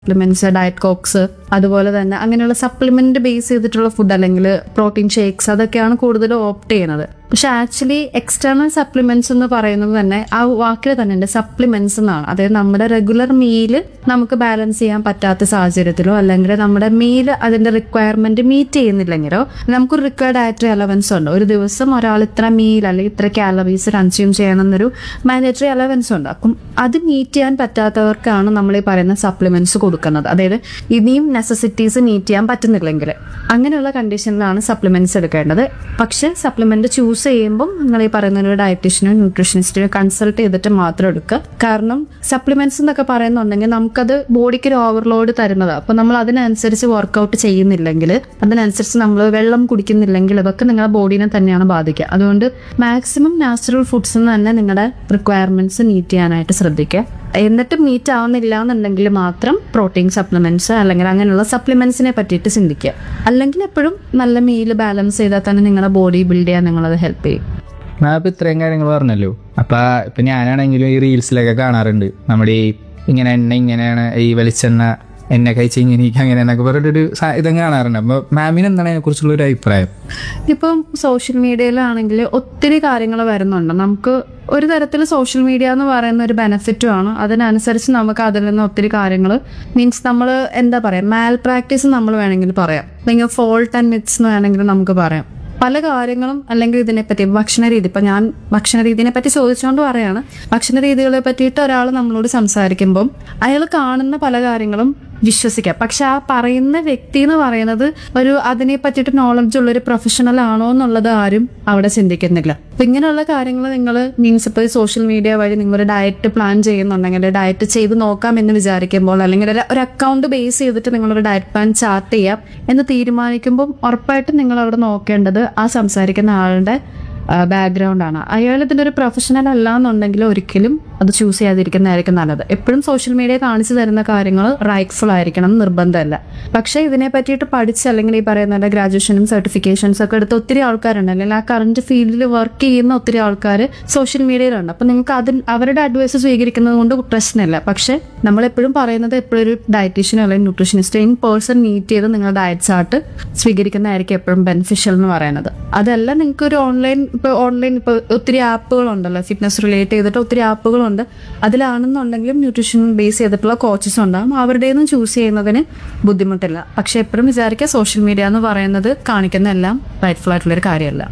supplements diet Cox അതുപോലെ തന്നെ അങ്ങനെയുള്ള സപ്ലിമെന്റ് ബേസ് ചെയ്തിട്ടുള്ള ഫുഡ് അല്ലെങ്കിൽ പ്രോട്ടീൻ ഷേക്സ് അതൊക്കെയാണ് കൂടുതൽ ഓപ്റ്റ് ചെയ്യുന്നത് പക്ഷെ ആക്ച്വലി എക്സ്റ്റേണൽ സപ്ലിമെന്റ്സ് എന്ന് പറയുന്നത് തന്നെ ആ വാക്കിൽ തന്നെ ഉണ്ട് സപ്ലിമെന്റ്സ് എന്നാണ് അതായത് നമ്മുടെ റെഗുലർ മീല് നമുക്ക് ബാലൻസ് ചെയ്യാൻ പറ്റാത്ത സാഹചര്യത്തിലോ അല്ലെങ്കിൽ നമ്മുടെ മീല് അതിന്റെ റിക്വയർമെന്റ് മീറ്റ് ചെയ്യുന്നില്ലെങ്കിലോ നമുക്കൊരു റിക്വയർഡ് ഡയറ്ററി അലവൻസ് ഉണ്ട് ഒരു ദിവസം ഒരാൾ ഇത്ര മീൽ അല്ലെങ്കിൽ ഇത്ര കാലറീസ് കൺസ്യൂം ചെയ്യണമെന്നൊരു മാൻഡേറ്ററി അലവൻസ് ഉണ്ട് അപ്പം അത് മീറ്റ് ചെയ്യാൻ പറ്റാത്തവർക്കാണ് നമ്മൾ ഈ പറയുന്ന സപ്ലിമെന്റ്സ് കൊടുക്കുന്നത് അതായത് ഇനിയും നെസസിറ്റീസ് മീറ്റ് ചെയ്യാൻ പറ്റുന്നില്ലെങ്കിൽ അങ്ങനെയുള്ള കണ്ടീഷനിലാണ് സപ്ലിമെന്റ്സ് എടുക്കേണ്ടത് പക്ഷെ സപ്ലിമെന്റ് ചൂസ് ചെയ്യുമ്പോൾ നിങ്ങൾ ഈ പറയുന്ന ഒരു ഡയറ്റീഷ്യനോ ന്യൂട്രീഷനിസ്റ്റിനോ കൺസൾട്ട് ചെയ്തിട്ട് മാത്രം എടുക്കുക കാരണം സപ്ലിമെന്റ്സ് എന്നൊക്കെ പറയുന്നുണ്ടെങ്കിൽ നമുക്കത് ബോഡിക്ക് ഒരു ഓവർലോഡ് തരുന്നത് അപ്പൊ നമ്മൾ അതിനനുസരിച്ച് വർക്കൗട്ട് ചെയ്യുന്നില്ലെങ്കിൽ അതിനനുസരിച്ച് നമ്മൾ വെള്ളം കുടിക്കുന്നില്ലെങ്കിൽ ഇതൊക്കെ നിങ്ങളുടെ ബോഡീനെ തന്നെയാണ് ബാധിക്കുക അതുകൊണ്ട് മാക്സിമം നാച്ചുറൽ ഫുഡ്സ് തന്നെ നിങ്ങളുടെ റിക്വയർമെന്റ്സ് മീറ്റ് ചെയ്യാനായിട്ട് ശ്രദ്ധിക്കുക എന്നിട്ട് മീറ്റ് ആവുന്നില്ല എന്നുണ്ടെങ്കിൽ മാത്രം പ്രോട്ടീൻ സപ്ലിമെന്റ്സ് അല്ലെങ്കിൽ അങ്ങനെയുള്ള സപ്ലിമെന്റ്സിനെ പറ്റിയിട്ട് ചിന്തിക്കുക അല്ലെങ്കിൽ എപ്പോഴും നല്ല മീൽ ബാലൻസ് ചെയ്താൽ തന്നെ നിങ്ങളുടെ ബോഡി ബിൽഡ് ചെയ്യാൻ നിങ്ങളത് ഹെൽപ്പ് ചെയ്യും ഞാൻ ഇപ്പൊ ഇത്രയും കാര്യങ്ങൾ പറഞ്ഞല്ലോ അപ്പൊ ഇപ്പൊ ഞാനാണെങ്കിലും ഈ റീൽസിലൊക്കെ കാണാറുണ്ട് നമ്മുടെ ഈ ഇങ്ങനെ എണ്ണ ഇങ്ങനെയാണ് ഈ വെളിച്ചെണ്ണ എണ്ണ കഴിച്ച് ഇങ്ങനെ ഇരിക്കുക അങ്ങനെ എന്നൊക്കെ പറഞ്ഞിട്ടൊരു സ- ഇതും കാണാറുണ്ട് അപ്പൊ മാമിന് എന്താണ് അതിനെ കുറിച്ചുള്ള ഒരു അഭിപ്രായം ഇപ്പം സോഷ്യൽ മീഡിയയിലാണെങ്കിൽ ഒത്തിരി കാര്യങ്ങൾ വരുന്നുണ്ട് നമുക്ക് ഒരു തരത്തിൽ സോഷ്യൽ മീഡിയ എന്ന് പറയുന്ന ഒരു ബെനിഫിറ്റും ആണ് അതിനനുസരിച്ച് നമുക്ക് അതിൽ നിന്ന് ഒത്തിരി കാര്യങ്ങൾ മീൻസ് നമ്മൾ എന്താ പറയാ മാൽ പ്രാക്ടീസ് നമ്മൾ വേണമെങ്കിൽ പറയാം അല്ലെങ്കിൽ ഫോൾട്ട് ആൻഡ് മിത്സ് എന്ന് വേണമെങ്കിൽ നമുക്ക് പറയാം പല കാര്യങ്ങളും അല്ലെങ്കിൽ ഇതിനെപ്പറ്റി ഭക്ഷണ രീതി ഇപ്പൊ ഞാൻ ഭക്ഷണ രീതിനെ പറ്റി ചോദിച്ചുകൊണ്ട് പറയാണ് ഭക്ഷണ രീതികളെ പറ്റിയിട്ട് ഒരാൾ നമ്മളോട് സംസാരിക്കുമ്പം അയാൾ കാണുന്ന പല കാര്യങ്ങളും വിശ്വസിക്കാം പക്ഷെ ആ പറയുന്ന വ്യക്തി എന്ന് പറയുന്നത് ഒരു അതിനെ പറ്റിയിട്ട് നോളജ് ഉള്ള ഒരു പ്രൊഫഷണൽ ആണോ എന്നുള്ളത് ആരും അവിടെ ചിന്തിക്കുന്നില്ല അപ്പൊ ഇങ്ങനെയുള്ള കാര്യങ്ങൾ നിങ്ങൾ മീൻസ് ഇപ്പോൾ സോഷ്യൽ മീഡിയ വഴി നിങ്ങൾ ഡയറ്റ് പ്ലാൻ ചെയ്യുന്നുണ്ടെങ്കിൽ ഡയറ്റ് ചെയ്ത് നോക്കാം എന്ന് വിചാരിക്കുമ്പോൾ അല്ലെങ്കിൽ ഒരു- ഒരു അക്കൗണ്ട് ബേസ് ചെയ്തിട്ട് നിങ്ങളൊരു ഡയറ്റ് പ്ലാൻ ചാർട്ട് ചെയ്യാം എന്ന് തീരുമാനിക്കുമ്പോൾ ഉറപ്പായിട്ടും നിങ്ങൾ അവിടെ നോക്കേണ്ടത് ആ സംസാരിക്കുന്ന ആളുടെ ബാക്ക്ഗ്രൗണ്ട് ആണ് അയാൾ ഇതിന്റെ ഒരു പ്രൊഫഷണൽ അല്ല എന്നുണ്ടെങ്കിൽ ഒരിക്കലും അത് ചൂസ് ചെയ്യാതിരിക്കുന്നതായിരിക്കും നല്ലത് എപ്പോഴും സോഷ്യൽ മീഡിയ കാണിച്ചു തരുന്ന കാര്യങ്ങൾ റൈറ്റ്ഫുൾ ആയിരിക്കണം എന്ന് നിർബന്ധമല്ല പക്ഷേ ഇതിനെ പറ്റിയിട്ട് പഠിച്ച് അല്ലെങ്കിൽ ഈ പറയുന്ന ഗ്രാജുവേഷനും സർട്ടിഫിക്കേഷൻസ് ഒക്കെ എടുത്ത ഒത്തിരി ആൾക്കാരുണ്ട് അല്ലെങ്കിൽ ആ കറന്റ് ഫീൽഡിൽ വർക്ക് ചെയ്യുന്ന ഒത്തിരി ആൾക്കാർ സോഷ്യൽ മീഡിയയിലുണ്ട് അപ്പൊ നിങ്ങൾക്ക് അതിൽ അവരുടെ അഡ്വൈസ് സ്വീകരിക്കുന്നത് കൊണ്ട് പ്രശ്നമില്ല പക്ഷെ നമ്മൾ എപ്പോഴും പറയുന്നത് എപ്പോഴും ഒരു ഡയറ്റീഷ്യനോ അല്ലെങ്കിൽ ന്യൂട്രീഷനിസ്റ്റ് ഇൻ പേഴ്സൺ മീറ്റ് ചെയ്ത് നിങ്ങൾ ഡയറ്റ് ചാർട്ട് സ്വീകരിക്കുന്നതായിരിക്കും എപ്പോഴും ബെനിഫിഷ്യൽ എന്ന് പറയുന്നത് അതല്ല നിങ്ങൾക്ക് ഒരു ഓൺലൈൻ ഇപ്പൊ ഓൺലൈൻ ഇപ്പൊ ഒത്തിരി ആപ്പുകളുണ്ടല്ലോ ഫിറ്റ്നസ് റിലേറ്റ് ചെയ്തിട്ട് ഒത്തിരി ആപ്പുകളുണ്ട് അതിലാണെന്നുണ്ടെങ്കിലും ന്യൂട്രീഷൻ ബേസ് ചെയ്തിട്ടുള്ള കോച്ചസ് ഉണ്ടാകും അവരുടേന്നും ചൂസ് ചെയ്യുന്നതിന് ബുദ്ധിമുട്ടില്ല പക്ഷെ എപ്പോഴും വിചാരിക്കുക സോഷ്യൽ മീഡിയ എന്ന് പറയുന്നത് കാണിക്കുന്ന എല്ലാം റൈറ്റ്ഫുൾ ആയിട്ടുള്ള ഒരു കാര്യമല്ല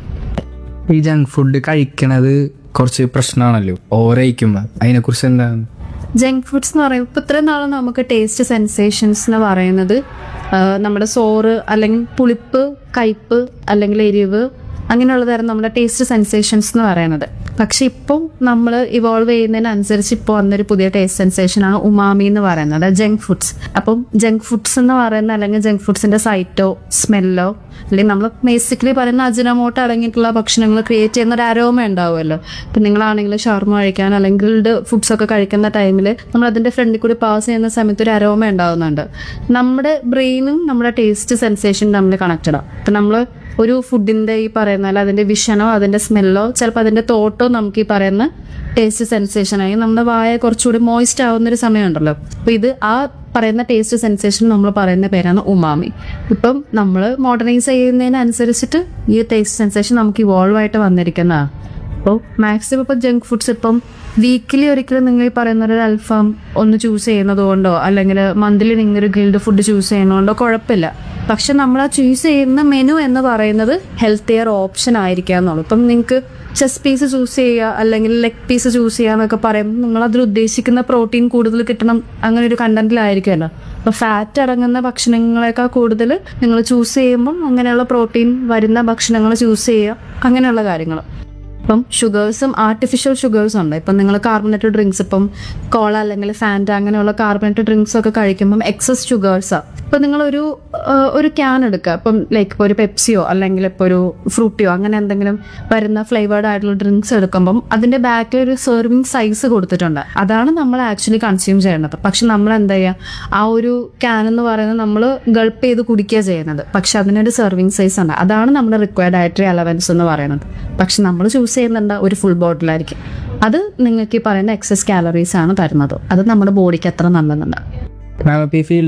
ഈ ജങ്ക് ഫുഡ് കഴിക്കണത് കുറച്ച് പ്രശ്നമാണല്ലോ ഓരയിക്കുമ്പോൾ അതിനെക്കുറിച്ച് എന്താണ് ജങ്ക് ഫുഡ്സ് എന്ന് പറയുമ്പോൾ ഇപ്പം ഇത്രയും നാളും നമുക്ക് ടേസ്റ്റ് സെൻസേഷൻസ് എന്ന് പറയുന്നത് ആ, നമ്മുടെ സോറ് അല്ലെങ്കിൽ പുളിപ്പ് കയ്പ്പ് അല്ലെങ്കിൽ എരിവ് അങ്ങനെയുള്ള തരം നമ്മുടെ ടേസ്റ്റ് സെൻസേഷൻസ് എന്ന് പറയുന്നത് പക്ഷെ ഇപ്പോൾ നമ്മൾ ഇവോൾവ് ചെയ്യുന്നതിനനുസരിച്ച് ഇപ്പോൾ വന്നൊരു പുതിയ ടേസ്റ്റ് സെൻസേഷൻ ആണ് ഉമാമി എന്ന് പറയുന്നത് ജങ്ക് ഫുഡ്സ് അപ്പം ജങ്ക് ഫുഡ്സ് എന്ന് പറയുന്ന അല്ലെങ്കിൽ ജങ്ക് ഫുഡ്സിന്റെ സൈറ്റോ സ്മെല്ലോ അല്ലെങ്കിൽ നമ്മൾ ബേസിക്കലി പറയുന്ന അജിനമോട്ടോ അടങ്ങിയിട്ടുള്ള ഭക്ഷണങ്ങൾ ക്രിയേറ്റ് ചെയ്യുന്ന ഒരു അരോമ ഉണ്ടാവുമല്ലോ ഇപ്പം നിങ്ങളാണെങ്കിൽ ഷവർമ കഴിക്കാൻ അല്ലെങ്കിൽ ഗ്രിൽഡ് ഫുഡ്സ് ഒക്കെ കഴിക്കുന്ന ടൈമിൽ നമ്മൾ അതിന്റെ ഫ്രണ്ടിൽ കൂടി പാസ് ചെയ്യുന്ന സമയത്ത് ഒരു അരോമ ഉണ്ടാവുന്നുണ്ട് നമ്മുടെ ബ്രെയിനും നമ്മുടെ ടേസ്റ്റ് സെൻസേഷനും തമ്മിൽ കണക്റ്റഡ് ആണ് ഇപ്പം നമ്മൾ ഒരു ഫുഡിന്റെ ഈ പറയുന്ന പോലെ അതിന്റെ വിഷനോ അതിന്റെ സ്മെല്ലോ ചിലപ്പോൾ അതിന്റെ തോട്ടോ നമുക്ക് ഈ പറയുന്ന ടേസ്റ്റ് സെൻസേഷനായി നമ്മുടെ വായ കുറച്ചുകൂടി മോയിസ്റ്റ് ആവുന്ന ഒരു സമയമുണ്ടല്ലോ അപ്പൊ ഇത് ആ പറയുന്ന ടേസ്റ്റ് സെൻസേഷൻ നമ്മൾ പറയുന്ന പേരാണ് ഉമാമി ഇപ്പം നമ്മൾ മോഡേണൈസ് ചെയ്യുന്നതിനനുസരിച്ചിട്ട് ഈ ടേസ്റ്റ് സെൻസേഷൻ നമുക്ക് ഇവോൾവ് ആയിട്ട് വന്നിരിക്കുന്നതാണ് അപ്പോൾ മാക്സിമം ഇപ്പം ജങ്ക് ഫുഡ്സ് ഇപ്പം വീക്കിലി ഒരിക്കലും നിങ്ങൾ ഈ പറയുന്ന ഒരു അൽഫാം ഒന്ന് ചൂസ് ചെയ്യുന്നത് കൊണ്ടോ അല്ലെങ്കിൽ മന്ത്ലി നിങ്ങൾ ഒരു ഗിൽഡ് ഫുഡ് ചൂസ് ചെയ്യുന്നതുകൊണ്ടോ കുഴപ്പമില്ല പക്ഷെ നമ്മൾ ആ ചൂസ് ചെയ്യുന്ന മെനു എന്ന് പറയുന്നത് ഹെൽത്തിയർ ഓപ്ഷൻ ആയിരിക്കുക എന്നുള്ളൂ ഇപ്പം നിങ്ങൾക്ക് ചെസ് പീസ് ചൂസ് ചെയ്യുക അല്ലെങ്കിൽ ലെഗ് പീസ് ചൂസ് ചെയ്യുക എന്നൊക്കെ പറയുമ്പോൾ നിങ്ങൾ അതിൽ ഉദ്ദേശിക്കുന്ന പ്രോട്ടീൻ കൂടുതൽ കിട്ടണം അങ്ങനെ ഒരു കണ്ടന്റിലായിരിക്കുമല്ലോ അപ്പോൾ ഫാറ്റ് അടങ്ങുന്ന ഭക്ഷണങ്ങളെക്കാൾ കൂടുതൽ നിങ്ങൾ ചൂസ് ചെയ്യുമ്പം അങ്ങനെയുള്ള പ്രോട്ടീൻ വരുന്ന ഭക്ഷണങ്ങൾ ചൂസ് ചെയ്യുക അങ്ങനെയുള്ള കാര്യങ്ങൾ ഇപ്പം ഷുഗേഴ്സും ആർട്ടിഫിഷ്യൽ ഷുഗേഴ്സും ഉണ്ട് ഇപ്പം നിങ്ങൾ കാർബണേറ്റഡ് ഡ്രിങ്ക്സ് ഇപ്പം കോള അല്ലെങ്കിൽ ഫാൻറ്റ അങ്ങനെയുള്ള കാർബണേറ്റഡ് ഡ്രിങ്ക്സ് ഒക്കെ കഴിക്കുമ്പം എക്സസ് ഷുഗേഴ്സാണ് ഇപ്പം നിങ്ങളൊരു ആ, ഒരു ക്യാൻ എടുക്കുക ഇപ്പം ലൈക്ക് ഇപ്പോൾ ഒരു പെപ്സിയോ അല്ലെങ്കിൽ ഇപ്പോൾ ഒരു ഫ്രൂട്ടിയോ അങ്ങനെ എന്തെങ്കിലും വരുന്ന ഫ്ലേവേർഡ് ആയിട്ടുള്ള ഡ്രിങ്ക്സ് എടുക്കുമ്പം അതിന്റെ ബാക്കിൽ ഒരു സെർവിങ് സൈസ് കൊടുത്തിട്ടുണ്ട് അതാണ് നമ്മൾ ആക്ച്വലി കൺസ്യൂം ചെയ്യേണ്ടത് പക്ഷെ നമ്മൾ എന്താ ചെയ്യുക ആ ഒരു ക്യാൻ എന്ന് പറയുന്നത് നമ്മൾ ഗൾപ്പ് ചെയ്ത് കുടിക്കുക ചെയ്യുന്നത് പക്ഷെ അതിനൊരു സെർവിങ് സൈസ് ഉണ്ട് അതാണ് നമ്മുടെ റിക്വയർഡ് ഡയറ്ററി അലവൻസ് എന്ന് പറയുന്നത് പക്ഷെ നമ്മൾ ചൂസ് ചെയ്യുന്നുണ്ട് ഒരു ഫുൾ ബോട്ടിലായിരിക്കും അത് നിങ്ങൾക്ക് ഈ പറയുന്ന എക്സസ് കാലറീസ് ആണ് തരുന്നത് അത് നമ്മുടെ ബോഡിക്ക് അത്ര നല്ലതുണ്ട് മാം ഇപ്പൊ ഈ ഫീൽഡ്